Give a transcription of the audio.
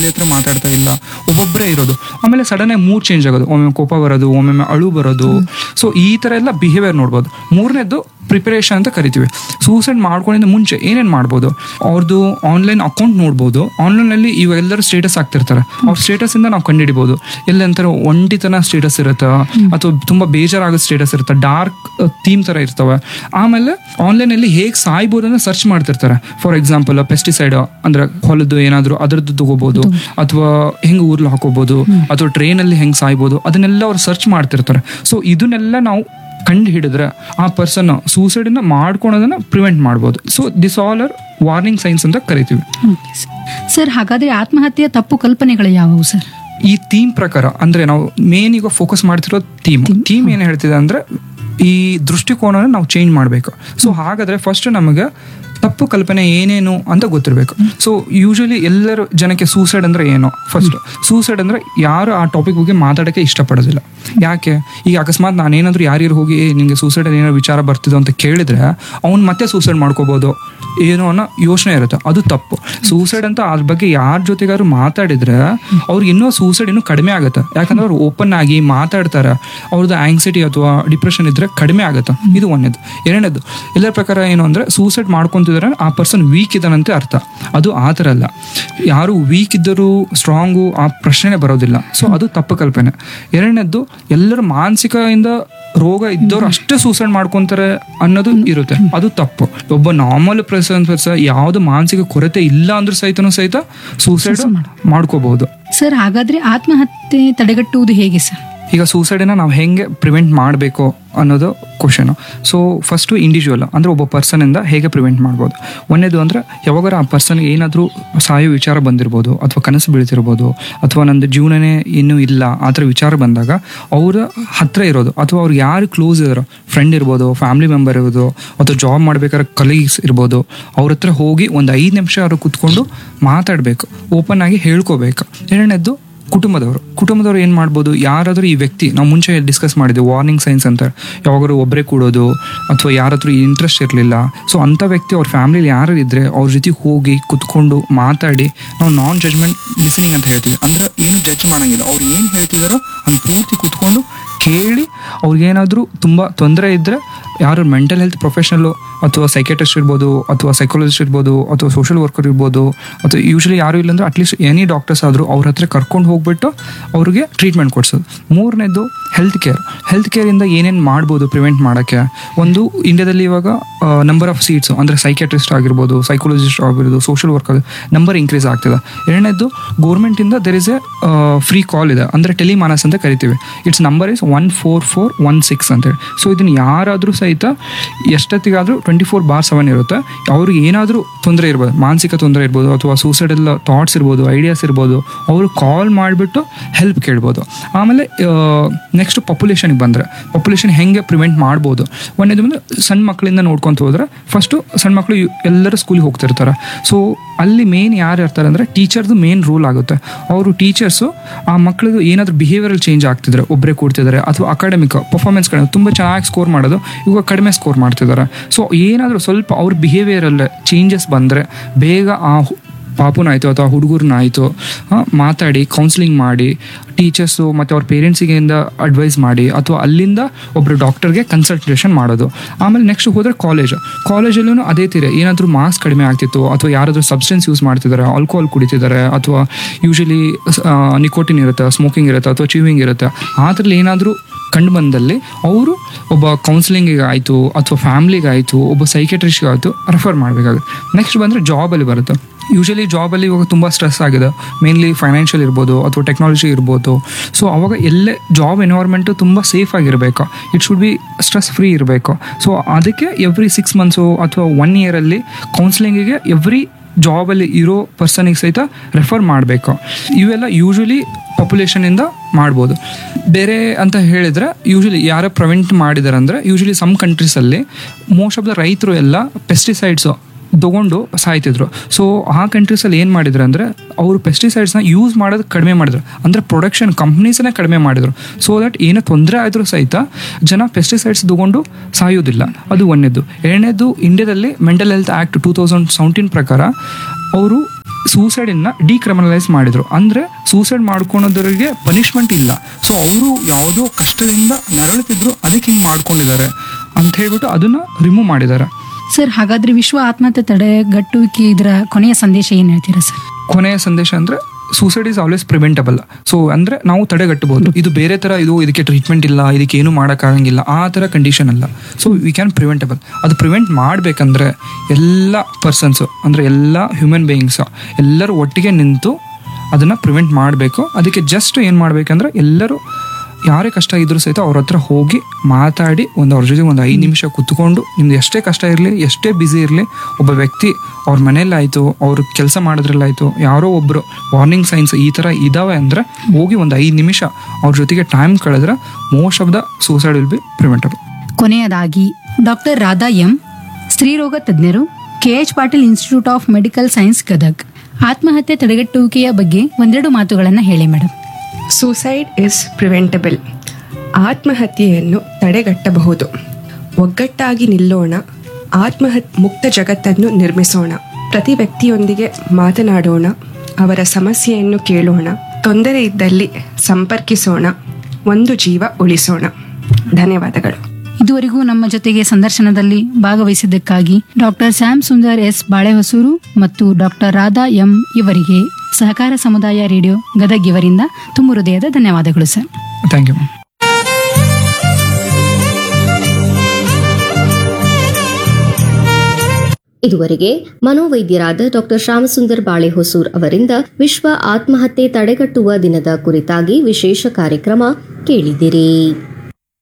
family ಹತ್ರ ಮಾತಾಡ್ತಾ ಇಲ್ಲ ಒಬ್ಬೊಬ್ಬರೇ ಇರೋದು ಆಮೇಲೆ ಸಡನ್ ಆಗಿ ಮೂಡ್ ಚೇಂಜ್ ಆಗೋದು ಒಮ್ಮೆ ಕೋಪ ಬರೋದು ಒಮ್ಮೊಮ್ಮೆ ಅಳು ಬರೋದು ಸೊ ಈ ಥರ ಎಲ್ಲ ಬಿಹೇವಿಯರ್ ನೋಡ್ಬೋದು ಮೂರನೇದು ಪ್ರಿಪರೇಷನ್ ಅಂತ ಕರಿತೀವಿ ಸೂಸೈಡ್ ಮಾಡ್ಕೊಂಡಿದ್ದ ಮುಂಚೆ ಏನೇನು ಮಾಡ್ಬೋದು ಅವ್ರದ್ದು ಆನ್ಲೈನ್ ಅಕೌಂಟ್ ನೋಡ್ಬೋದು ಆನ್ಲೈನಲ್ಲಿ ಇವೆಲ್ಲರೂ ಸ್ಟೇಟಸ್ ಆಗ್ತಿರ್ತಾರೆ ಅವ್ರ ಸ್ಟೇಟಸ್ ಇಂದ ನಾವು ಕಂಡುಹಿಡಿಬೋದು ಎಲ್ಲಂತಾರೆ ಒಂಟಿತನ ಸ್ಟೇಟಸ್ ಇರುತ್ತೆ ಅಥವಾ ತುಂಬಾ ಬೇಜಾರಾಗೋ ಸ್ಟೇಟಸ್ ಇರುತ್ತೆ ಡಾರ್ಕ್ ಥೀಮ್ ತರ ಇರ್ತವೆ ಆಮೇಲೆ ಆನ್ಲೈನಲ್ಲಿ ಹೇಗೆ ಸಾಯ್ಬೋದು ಅಂತ ಸರ್ಚ್ ಮಾಡ್ತಿರ್ತಾರೆ ಫಾರ್ ಎಕ್ಸಾಂಪಲ್ ಪೆಸ್ಟಿಸೈಡ್ ಅಂದ್ರೆ ಹೊಲದ್ದು ಏನಾದ್ರು ಅದರದ್ದು ತಗೋಬಹುದು ಅಥವಾ ಹೆಂಗ್ ಊರ್ಲು ಹಾಕೋಬಹುದು ಅಥವಾ ಟ್ರೈನಲ್ಲಿ ಹೆಂಗ್ ಸಾಯ್ಬೋದು ಅದನ್ನೆಲ್ಲ ಅವ್ರು ಸರ್ಚ್ ಮಾಡ್ತಿರ್ತಾರೆ ಸೊ ಇದನ್ನೆಲ್ಲ ನಾವು ಕಂಡು ಹಿಡಿದ್ರೆ ಆ ಪರ್ಸನ್ ಸೂಸೈಡನ್ನ ಮಾಡ್ಕೊಳೋದನ್ನ ಪ್ರಿವೆಂಟ್ ಮಾಡ್ಬೋದು so this all are warning signs ಅಂತ ಕರಿತೀವಿ ಸರ್ ಹಾಗಾದ್ರೆ ಆತ್ಮಹತ್ಯೆಯ ತಪ್ಪು ಕಲ್ಪನೆಗಳು ಯಾವುವು ಸರ್ ಈ ಥೀಮ್ ಪ್ರಕಾರ ಅಂದ್ರೆ ನಾವು ಮೇನ್ ಈಗ ಫೋಕಸ್ ಮಾಡ್ತಿರೋದು ಥೀಮ್ ಥೀಮ್ ಏನು ಹೇಳ್ತಿದೆ ಅಂದ್ರೆ ಈ ದೃಷ್ಟಿಕೋನ ನಾವು ಚೇಂಜ್ ಮಾಡಬೇಕು ಸೊ ಹಾಗಾದ್ರೆ ಫಸ್ಟ್ ನಮಗೆ ತಪ್ಪು ಕಲ್ಪನೆ ಏನೇನು ಅಂತ ಗೊತ್ತಿರಬೇಕು ಸೊ ಯೂಶಲಿ ಎಲ್ಲರ ಜನಕ್ಕೆ ಸೂಸೈಡ್ ಅಂದ್ರೆ ಏನು ಫಸ್ಟ್ ಸೂಸೈಡ್ ಅಂದ್ರೆ ಯಾರು ಆ ಟಾಪಿಕ್ ಬಗ್ಗೆ ಮಾತಾಡೋಕ್ಕೆ ಇಷ್ಟಪಡೋದಿಲ್ಲ ಯಾಕೆ ಈಗ ಅಕಸ್ಮಾತ್ ನಾನೇನಾದ್ರೂ ಯಾರ್ಯಾರು ಹೋಗಿ "ಏ, ನಿಂಗೆ ಸೂಸೈಡ್ ಏನಾದ್ರು ವಿಚಾರ ಬರ್ತಿದ್ದು ಅಂತ ಕೇಳಿದ್ರೆ ಅವ್ನು ಮತ್ತೆ ಸೂಸೈಡ್ ಮಾಡ್ಕೋಬಹುದು ಏನೋ ಅನ್ನೋ ಯೋಚನೆ ಇರುತ್ತೆ ಅದು ತಪ್ಪು ಸೂಸೈಡ್ ಅಂತ ಅದ್ರ ಬಗ್ಗೆ ಯಾರ ಜೊತೆಗಾದ್ರು ಮಾತಾಡಿದ್ರೆ ಅವ್ರಿಗೆ ಇನ್ನೂ ಸೂಸೈಡ್ ಇನ್ನೂ ಕಡಿಮೆ ಆಗುತ್ತೆ ಯಾಕಂದ್ರೆ ಅವ್ರು ಓಪನ್ ಆಗಿ ಮಾತಾಡ್ತಾರೆ ಅವ್ರದ್ದು ಆಂಗ್ಸೈಟಿ ಅಥವಾ ಡಿಪ್ರೆಷನ್ ಇದ್ರೆ ಕಡಿಮೆ ಆಗುತ್ತೆ ಇದು ಒಂದೇದು ಎರಡನೇದು ಎಲ್ಲರ ಪ್ರಕಾರ ಏನು ಅಂದ್ರೆ ಸೂಸೈಡ್ ಮಾಡ್ಕೊಂತಿದ್ರೆ ಆ ಪರ್ಸನ್ ವೀಕ್ ಇದ್ದಾನಂತೆ ಅರ್ಥ ಅದು ಆ ಥರ ಅಲ್ಲ ಯಾರು ವೀಕ್ ಇದ್ದರೂ ಸ್ಟ್ರಾಂಗು ಆ ಪ್ರಶ್ನೆ ಬರೋದಿಲ್ಲ ಸೊ ಅದು ತಪ್ಪು ಕಲ್ಪನೆ ಎರಡನೇದ್ದು ಎಲ್ಲರೂ ಮಾನಸಿಕದಿಂದ ರೋಗ ಇದ್ದವ್ರು ಅಷ್ಟೇ ಸೂಸೈಡ್ ಮಾಡ್ಕೊಂತಾರೆ ಅನ್ನೋದು ಇರುತ್ತೆ ಅದು ತಪ್ಪು ಒಬ್ಬ ನಾರ್ಮಲ್ ಪರ್ಸನ್ ಪರ್ಸನ್ ಯಾವ್ದು ಮಾನಸಿಕ ಕೊರತೆ ಇಲ್ಲ ಅಂದ್ರೂ ಸಹಿತನೂ ಸಹಿತ ಸೂಸೈಡ್ ಮಾಡ್ಕೋಬಹುದು ಸರ್ ಹಾಗಾದ್ರೆ ಆತ್ಮಹತ್ಯೆ ತಡೆಗಟ್ಟುವುದು ಹೇಗೆ ಸರ್ ಈಗ ಸೂಸೈಡನ್ನ ನಾವು ಹೆಂಗೆ ಪ್ರಿವೆಂಟ್ ಮಾಡಬೇಕು ಅನ್ನೋದು ಕ್ವಶನ್ ಸೊ ಫಸ್ಟು ಇಂಡಿವಿಜುವಲ್ ಅಂದರೆ ಒಬ್ಬ ಪರ್ಸನಿಂದ ಹೇಗೆ ಪ್ರಿವೆಂಟ್ ಮಾಡ್ಬೋದು ಒಂದೇದು ಅಂದರೆ ಯಾವಾಗಾರ ಆ ಪರ್ಸನ್ಗೆ ಏನಾದರೂ ಸಾಯೋ ವಿಚಾರ ಬಂದಿರ್ಬೋದು ಅಥವಾ ಕನಸು ಬೀಳ್ತಿರ್ಬೋದು ಅಥವಾ ನಂದು ಜೀವನನೇ ಇನ್ನೂ ಇಲ್ಲ ಆ ಥರ ವಿಚಾರ ಬಂದಾಗ ಅವರ ಹತ್ರ ಇರೋದು ಅಥವಾ ಅವ್ರು ಯಾರು ಕ್ಲೋಸ್ ಇದಾರೋ ಫ್ರೆಂಡ್ ಇರ್ಬೋದು ಫ್ಯಾಮಿಲಿ ಮೆಂಬರ್ ಇರ್ಬೋದು ಅಥವಾ ಜಾಬ್ ಮಾಡ್ಬೇಕಾದ್ರೆ ಕಲೀಗ್ಸ್ ಇರ್ಬೋದು ಅವ್ರ ಹತ್ರ ಹೋಗಿ ಒಂದು ಐದು ನಿಮಿಷ ಅವರು ಕುತ್ಕೊಂಡು ಮಾತಾಡಬೇಕು ಓಪನ್ ಆಗಿ ಹೇಳ್ಕೋಬೇಕು ಎರಡನೇದ್ದು ಕುಟುಂಬದವರು ಕುಟುಂಬದವರು ಏನು ಮಾಡ್ಬೋದು ಯಾರಾದರೂ ಈ ವ್ಯಕ್ತಿ ನಾವು ಮುಂಚೆ ಡಿಸ್ಕಸ್ ಮಾಡಿದ್ವಿ ವಾರ್ನಿಂಗ್ ಸೈನ್ಸ್ ಅಂತ ಯಾವಾಗಾದ್ರು ಒಬ್ಬರೇ ಕೂಡೋದು ಅಥವಾ ಯಾರ ಹತ್ರ ಇಂಟ್ರೆಸ್ಟ್ ಇರಲಿಲ್ಲ ಸೊ ಅಂಥ ವ್ಯಕ್ತಿ ಅವ್ರ ಫ್ಯಾಮಿಲಿಲಿ ಯಾರು ಇದ್ದರೆ ಅವ್ರ ಜೊತೆ ಹೋಗಿ ಕುತ್ಕೊಂಡು ಮಾತಾಡಿ ನಾವು ನಾನ್ ಜಜ್ಮೆಂಟ್ ಲಿಸನಿಂಗ್ ಅಂತ ಹೇಳ್ತೀವಿ ಅಂದ್ರೆ ಏನು ಜಡ್ಜ್ ಮಾಡಂಗಿಲ್ಲ ಅವ್ರು ಏನು ಹೇಳ್ತಿದಾರೋ ಅದನ್ನ ಪೂರ್ತಿ ಕುತ್ಕೊಂಡು ಕೇಳಿ ಅವ್ರಿಗೇನಾದರೂ ತುಂಬ ತೊಂದರೆ ಇದ್ದರೆ ಯಾರು ಮೆಂಟಲ್ ಹೆಲ್ತ್ ಪ್ರೊಫೆಷನಲ್ಲು ಅಥವಾ ಸೈಕೆಟ್ರಿಸ್ಟ್ ಇರ್ಬೋದು ಅಥವಾ ಸೈಕಾಲಜಿಸ್ಟ್ ಇರ್ಬೋದು ಅಥವಾ ಸೋಷಿಯಲ್ ವರ್ಕರ್ ಇರ್ಬೋದು ಅಥವಾ ಯೂಶಲಿ ಯಾರು ಇಲ್ಲಾಂದ್ರೆ ಅಟ್ಲೀಸ್ಟ್ ಎನಿ ಡಾಕ್ಟರ್ಸ್ ಆದರೂ ಅವ್ರ ಹತ್ರ ಕರ್ಕೊಂಡು ಹೋಗ್ಬಿಟ್ಟು ಅವ್ರಿಗೆ ಟ್ರೀಟ್ಮೆಂಟ್ ಕೊಡ್ಸೋದು ಮೂರನೇದು ಹೆಲ್ತ್ ಕೇರ್ ಹೆಲ್ತ್ ಕೇರಿಂದ ಏನೇನು ಮಾಡ್ಬೋದು ಪ್ರಿವೆಂಟ್ ಮಾಡೋಕ್ಕೆ ಒಂದು ಇಂಡಿಯಾದಲ್ಲಿ ಇವಾಗ ನಂಬರ್ ಆಫ್ ಸೀಟ್ಸ್ ಅಂದರೆ ಸೈಕೆಟ್ರಿಸ್ಟ್ ಆಗಿರ್ಬೋದು ಸೈಕಾಲಜಿಸ್ಟ್ ಆಗಿರ್ಬೋದು ಸೋಷಿಯಲ್ ವರ್ಕರ್ ನಂಬರ್ ಇನ್ಕ್ರೀಸ್ ಆಗ್ತಿದೆ ಎರಡನೇದು ಗೌರ್ಮೆಂಟಿಂದ there is a free call ಇದೆ ಅಂದರೆ ಟೆಲಿಮಾನಸ್ ಅಂತ ಕರಿತೀವಿ it's number is one four four one six ಅಂತೇಳಿ ಸೊ ಇದನ್ನು ಯಾರಾದರೂ ಸಹಿತ ಎಷ್ಟೊತ್ತಿಗಾದರೂ ಟ್ವೆಂಟಿ ಫೋರ್ ಬಾರ್ ಸೆವೆನ್ ಇರುತ್ತೆ ಅವ್ರಿಗೆ ಏನಾದರೂ ತೊಂದರೆ ಇರ್ಬೋದು ಮಾನಸಿಕ ತೊಂದರೆ ಇರ್ಬೋದು ಅಥವಾ ಸೂಸೈಡಲ್ ಥಾಟ್ಸ್ ಇರ್ಬೋದು ಐಡಿಯಾಸ್ ಇರ್ಬೋದು ಅವರು ಕಾಲ್ ಮಾಡಿಬಿಟ್ಟು ಹೆಲ್ಪ್ ಕೇಳ್ಬೋದು ಆಮೇಲೆ ನೆಕ್ಸ್ಟ್ ಪಾಪ್ಯುಲೇಷನ್ಗೆ ಬಂದರೆ ಪಾಪ್ಯುಲೇಷನ್ ಹೆಂಗೆ ಪ್ರಿವೆಂಟ್ ಮಾಡ್ಬೋದು ಒಂದೇದು ಬಂದು ಸಣ್ಣ ಮಕ್ಕಳಿಂದ ನೋಡ್ಕೊಂತ ಹೋದ್ರೆ ಫಸ್ಟು ಸಣ್ಣ ಮಕ್ಕಳು ಎಲ್ಲರೂ ಸ್ಕೂಲಿಗೆ ಹೋಗ್ತಿರ್ತಾರೆ ಸೊ ಅಲ್ಲಿ ಮೇನ್ ಯಾರು ಇರ್ತಾರೆ ಅಂದರೆ ಟೀಚರ್ದು ಮೇನ್ ರೂಲ್ ಆಗುತ್ತೆ ಅವರು ಟೀಚರ್ಸು ಆ ಮಕ್ಕಳಿಗೆ ಏನಾದರೂ ಬಿಹೇವಿಯರಲ್ ಚೇಂಜ್ ಆಗ್ತಿದ್ದಾರೆ ಒಬ್ಬರೇ ಕೂಡ್ತಿದ್ದಾರೆ ಅಥವಾ ಅಕಾಡೆಮಿಕ್ ಪರ್ಫಾರ್ಮೆನ್ಸ್ ಕಡಿಮೆ ತುಂಬ ಚೆನ್ನಾಗಿ ಸ್ಕೋರ್ ಮಾಡೋದು ಇವಾಗ ಕಡಿಮೆ ಸ್ಕೋರ್ ಮಾಡ್ತಿದ್ದಾರೆ ಸೊ ಏನಾದರೂ ಸ್ವಲ್ಪ ಅವ್ರ ಬಿಹೇವಿಯರಲ್ಲೇ ಚೇಂಜಸ್ ಬಂದರೆ ಬೇಗ ಆ ಹು- ಪಾಪುನಾಯಿತು ಅಥವಾ ಹುಡುಗರನ್ನಾಯಿತು ಮಾತಾಡಿ ಕೌನ್ಸಿಲಿಂಗ್ ಮಾಡಿ ಟೀಚರ್ಸು ಮತ್ತು ಅವ್ರ ಪೇರೆಂಟ್ಸಿಗೆಯಿಂದ ಅಡ್ವೈಸ್ ಮಾಡಿ ಅಥವಾ ಅಲ್ಲಿಂದ ಒಬ್ಬರು ಡಾಕ್ಟರ್ಗೆ ಕನ್ಸಲ್ಟೇಷನ್ ಮಾಡೋದು ಆಮೇಲೆ ನೆಕ್ಸ್ಟ್ ಹೋದರೆ ಕಾಲೇಜ್ ಕಾಲೇಜಲ್ಲೂ ಅದೇ ತೀರ ಏನಾದರೂ ಮಾರ್ಕ್ಸ್ ಕಡಿಮೆ ಆಗ್ತಿತ್ತು ಅಥವಾ ಯಾರಾದರೂ ಸಬ್ಸ್ಟೆನ್ಸ್ ಯೂಸ್ ಮಾಡ್ತಿದ್ದಾರೆ ಆಲ್ಕೋಹಾಲ್ ಕುಡಿತಿದ್ದಾರೆ ಅಥವಾ ಯೂಶಲಿ ನಿಕೋಟಿನ್ ಇರುತ್ತೆ ಸ್ಮೋಕಿಂಗ್ ಇರುತ್ತೆ ಅಥವಾ ಚೀವಿಂಗ್ ಇರುತ್ತೆ ಆ ಥರಲ್ಲಿ ಏನಾದರೂ ಕಂಡು ಬಂದಲ್ಲಿ ಅವರು ಒಬ್ಬ ಕೌನ್ಸಿಲಿಂಗಿಗೆ ಆಯಿತು ಅಥವಾ ಫ್ಯಾಮ್ಲಿಗೆ ಆಯಿತು ಒಬ್ಬ ಸೈಕೆಟ್ರಿಸ್ಟ್ಗೆ ಆಯಿತು ರೆಫರ್ ಮಾಡಬೇಕಾಗುತ್ತೆ ನೆಕ್ಸ್ಟ್ ಬಂದರೆ ಜಾಬಲ್ಲಿ ಬರುತ್ತೆ ಯೂಶಲಿ ಜಾಬಲ್ಲಿ ಇವಾಗ ತುಂಬ ಸ್ಟ್ರೆಸ್ ಆಗಿದೆ ಮೇನ್ಲಿ ಫೈನಾನ್ಷಿಯಲ್ ಇರ್ಬೋದು ಅಥವಾ ಟೆಕ್ನಾಲಜಿ ಇರ್ಬೋದು ಸೊ ಅವಾಗ ಎಲ್ಲೇ ಜಾಬ್ ಎನ್ವೈರ್ಮೆಂಟು ತುಂಬ ಸೇಫ್ ಆಗಿರಬೇಕು it should be stress free ಇರಬೇಕು ಸೊ ಅದಕ್ಕೆ ಎವ್ರಿ ಸಿಕ್ಸ್ ಮಂತ್ಸು ಅಥವಾ ಒನ್ ಇಯರಲ್ಲಿ ಕೌನ್ಸಿಲಿಂಗಿಗೆ ಎವ್ರಿ ಜಾಬಲ್ಲಿ ಇರೋ ಪರ್ಸನಿಗೆ ಸಹಿತ ರೆಫರ್ ಮಾಡಬೇಕು ಇವೆಲ್ಲ ಯೂಶಲಿ ಪಾಪ್ಯುಲೇಷನಿಂದ ಮಾಡ್ಬೋದು ಬೇರೆ ಅಂತ ಹೇಳಿದ್ರೆ ಯೂಶಲಿ ಯಾರ ಪ್ರಿವೆಂಟ್ ಮಾಡಿದಾರೆ ಅಂದರೆ ಯೂಶಲಿ ಸಮ್ ಕಂಟ್ರೀಸಲ್ಲಿ ಮೋಸ್ಟ್ ಆಫ್ ದ ರೈತರು ಎಲ್ಲ ಪೆಸ್ಟಿಸೈಡ್ಸು ತಗೊಂಡು ಸಾಯ್ತಿದ್ರು ಸೊ ಆ ಕಂಟ್ರೀಸಲ್ಲಿ ಏನು ಮಾಡಿದ್ರು ಅಂದರೆ ಅವರು ಪೆಸ್ಟಿಸೈಡ್ಸ್ನ ಯೂಸ್ ಮಾಡೋದು ಕಡಿಮೆ ಮಾಡಿದ್ರು ಅಂದರೆ ಪ್ರೊಡಕ್ಷನ್ ಕಂಪ್ನೀಸನ್ನೇ ಕಡಿಮೆ ಮಾಡಿದ್ರು ಸೊ ದಟ್ ಏನೋ ತೊಂದರೆ ಆದರೂ ಸಹಿತ ಜನ ಪೆಸ್ಟಿಸೈಡ್ಸ್ ತಗೊಂಡು ಸಾಯೋದಿಲ್ಲ ಅದು ಒಂದೇದು ಎರಡನೇದು ಇಂಡಿಯಾದಲ್ಲಿ mental health act two thousand seventeen ಪ್ರಕಾರ ಅವರು ಸೂಸೈಡನ್ನ ಡಿಕ್ರಿಮಿನಲೈಸ್ ಮಾಡಿದ್ರು ಅಂದ್ರೆ ಸೂಸೈಡ್ ಮಾಡ್ಕೊಳೋದ್ರಿಗೆ ಪನಿಷ್ಮೆಂಟ್ ಇಲ್ಲ ಸೊ ಅವರು ಯಾವುದೋ ಕಷ್ಟದಿಂದ ನರಳುತ್ತಿದ್ರು ಅದಕ್ಕೆ ಹಿಂಗೆ ಮಾಡ್ಕೊಂಡಿದ್ದಾರೆ ಅಂತ ಹೇಳ್ಬಿಟ್ಟು ಅದನ್ನ ರಿಮೂವ್ ಮಾಡಿದ್ದಾರೆ ಸರ್ ಹಾಗಾದ್ರೆ ವಿಶ್ವ ಆತ್ಮಹತ್ಯೆ ತಡೆಗಟ್ಟುವಿಕೆ ಇದರ ಕೊನೆಯ ಸಂದೇಶ ಏನ್ ಹೇಳ್ತೀರಾ ಸರ್ ಕೊನೆಯ ಸಂದೇಶ ಅಂದ್ರೆ suicide is always preventable so ಅಂದ್ರೆ ನಾವು ತಡೆಗಟ್ಟಬಹುದು ಇದು ಬೇರೆ ತರ ಇದು ಇದಕ್ಕೆ ಟ್ರೀಟ್ಮೆಂಟ್ ಇಲ್ಲ ಇದಕ್ಕೆ ಏನು ಮಾಡೋಕ್ಕಾಗಂಗಿಲ್ಲ ಆ ಥರ ಕಂಡೀಷನ್ ಅಲ್ಲ ಸೊ ವಿ ಕ್ಯಾನ್ ಪ್ರಿವೆಂಟಬಲ್ ಅದು ಪ್ರಿವೆಂಟ್ ಮಾಡಬೇಕಂದ್ರೆ ಎಲ್ಲ ಪರ್ಸನ್ಸು ಅಂದರೆ ಎಲ್ಲ ಹ್ಯೂಮನ್ ಬೀಯಿಂಗ್ಸ್ ಎಲ್ಲರೂ ಒಟ್ಟಿಗೆ ನಿಂತು ಅದನ್ನು ಪ್ರಿವೆಂಟ್ ಮಾಡಬೇಕು ಅದಕ್ಕೆ ಜಸ್ಟ್ ಏನು ಮಾಡಬೇಕಂದ್ರೆ ಎಲ್ಲರೂ ಯಾರೇ ಕಷ್ಟ ಇದ್ರೂ ಸಹಿತ ಅವ್ರ ಹತ್ರ ಹೋಗಿ ಮಾತಾಡಿ ಒಂದು ಅವ್ರ ಜೊತೆ ಒಂದು ಐದು ನಿಮಿಷ ಕುತ್ಕೊಂಡು ನಿಮ್ದು ಎಷ್ಟೇ ಕಷ್ಟ ಇರಲಿ ಎಷ್ಟೇ ಬ್ಯುಸಿ ಇರಲಿ ಒಬ್ಬ ವ್ಯಕ್ತಿ ಅವ್ರ ಮನೇಲಾಯಿತು ಅವ್ರು ಕೆಲಸ ಮಾಡೋದ್ರಲ್ಲಾಯಿತು ಯಾರೋ ಒಬ್ಬರು ವಾರ್ನಿಂಗ್ ಸೈನ್ಸ್ ಈ ಥರ ಇದಾವೆ ಅಂದರೆ ಹೋಗಿ ಒಂದು ಐದು ನಿಮಿಷ ಅವ್ರ ಜೊತೆಗೆ ಟೈಮ್ ಕಳೆದ್ರೆ most of the suicide will be preventable ಕೊನೆಯದಾಗಿ ಡಾಕ್ಟರ್ ರಾಧಾ ಎಂ ಸ್ತ್ರೀರೋಗ ತಜ್ಞರು K H Patil institute of medical science Gadag ಆತ್ಮಹತ್ಯೆ ತಡೆಗಟ್ಟುವಿಕೆಯ ಬಗ್ಗೆ ಒಂದೆರಡು ಮಾತುಗಳನ್ನ ಹೇಳಿ ಮೇಡಮ್ ಸೂಸೈಡ್ ಇಸ್ ಪ್ರಿವೆಂಟಬಲ್ ಆತ್ಮಹತ್ಯೆಯನ್ನು ತಡೆಗಟ್ಟಬಹುದು ಒಗ್ಗಟ್ಟಾಗಿ ನಿಲ್ಲೋಣ ಆತ್ಮಹತ್ ಮುಕ್ತ ಜಗತ್ತನ್ನು ನಿರ್ಮಿಸೋಣ ಪ್ರತಿ ವ್ಯಕ್ತಿಯೊಂದಿಗೆ ಮಾತನಾಡೋಣ ಅವರ ಸಮಸ್ಯೆಯನ್ನು ಕೇಳೋಣ ತೊಂದರೆ ಇದ್ದಲ್ಲಿ ಸಂಪರ್ಕಿಸೋಣ ಒಂದು ಜೀವ ಉಳಿಸೋಣ ಧನ್ಯವಾದಗಳು ಇದುವರೆಗೂ ನಮ್ಮ ಜೊತೆಗೆ ಸಂದರ್ಶನದಲ್ಲಿ ಭಾಗವಹಿಸಿದ್ದಕ್ಕಾಗಿ doctor Sam Sundar S Balehosur ಮತ್ತು ಡಾಕ್ಟರ್ ರಾಧಾ ಎಂ ಇವರಿಗೆ ಸಹಕಾರ ಸಮುದಾಯ ರೇಡಿಯೋ ಗದಗ್ ಇವರಿಂದ ತುಂಬ ಹೃದಯದ ಧನ್ಯವಾದಗಳು ಸರ್ ಥ್ಯಾಂಕ್ ಯು ಮ್ಯಾಮ್ ಇದುವರೆಗೆ ಮನೋವೈದ್ಯರಾದ ಡಾಕ್ಟರ್ ಶ್ಯಾಮಸುಂದರ್ ಬಾಳೆಹೊಸೂರ್ ಅವರಿಂದ ವಿಶ್ವ ಆತ್ಮಹತ್ಯೆ ತಡೆಗಟ್ಟುವ ದಿನದ ಕುರಿತಾಗಿ ವಿಶೇಷ ಕಾರ್ಯಕ್ರಮ ಕೇಳಿದಿರಿ